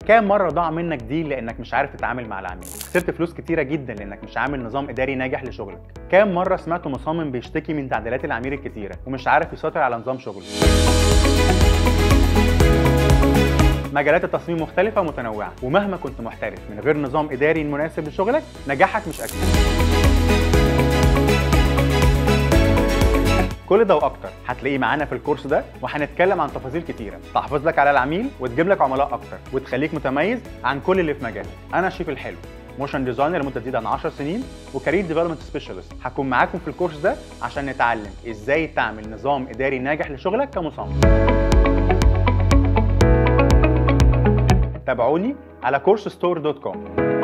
كام مره ضاع منك ديل لانك مش عارف تتعامل مع العميل خسرت فلوس كتيره جدا لانك مش عامل نظام اداري ناجح لشغلك كام مره سمعت مصمم بيشتكي من تعديلات العميل الكتيره ومش عارف يسيطر على نظام شغله مجالات التصميم مختلفة ومتنوعة ومهما كنت محترف من غير نظام إداري مناسب لشغلك نجاحك مش أكيد كل ده واكتر هتلاقيه معانا في الكورس ده وهنتكلم عن تفاصيل كتيره تحافظ لك على العميل وتجيب لك عملاء اكتر وتخليك متميز عن كل اللي في مجالك انا شريف الحلو موشن ديزاينر لمده تزيد عن 10 سنين وكارير ديفلوبمنت سبيشالست هكون معاكم في الكورس ده عشان نتعلم ازاي تعمل نظام اداري ناجح لشغلك كمصمم تابعوني على كورس ستور دوت كوم